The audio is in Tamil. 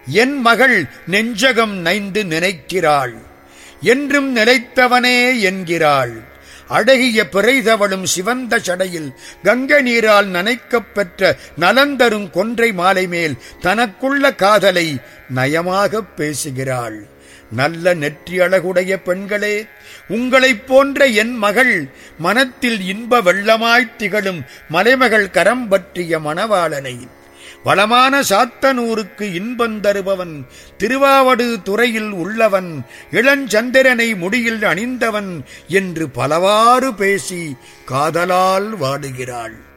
என் மகள் நெஞ்சகம் நைந்து நினைக்கிறாள் என்றும் நிலைத்தவனே என்கிறாள் அழகிய பிறைதவளும் சிவந்த சடையில் கங்க நீரால் நனைக்கப் பெற்ற நலந்தரும் கொன்றை மாலை மேல் தனக்குள்ள காதலை நயமாகப் பேசுகிறாள் நல்ல நெற்றி அழகுடைய பெண்களே உங்களைப் போன்ற என் மகள் மனத்தில் இன்ப வெள்ளமாய்த் திகழும் மலைமகள் கரம் பற்றிய மணவாளனை வளமான சாத்தனூருக்கு இன்பம் தருபவன் திருவாவடு துறையில் உள்ளவன் இளஞ்சந்திரனை முடியில் அணிந்தவன் என்று பலவாறு பேசி காதலால் வாடுகிறாள்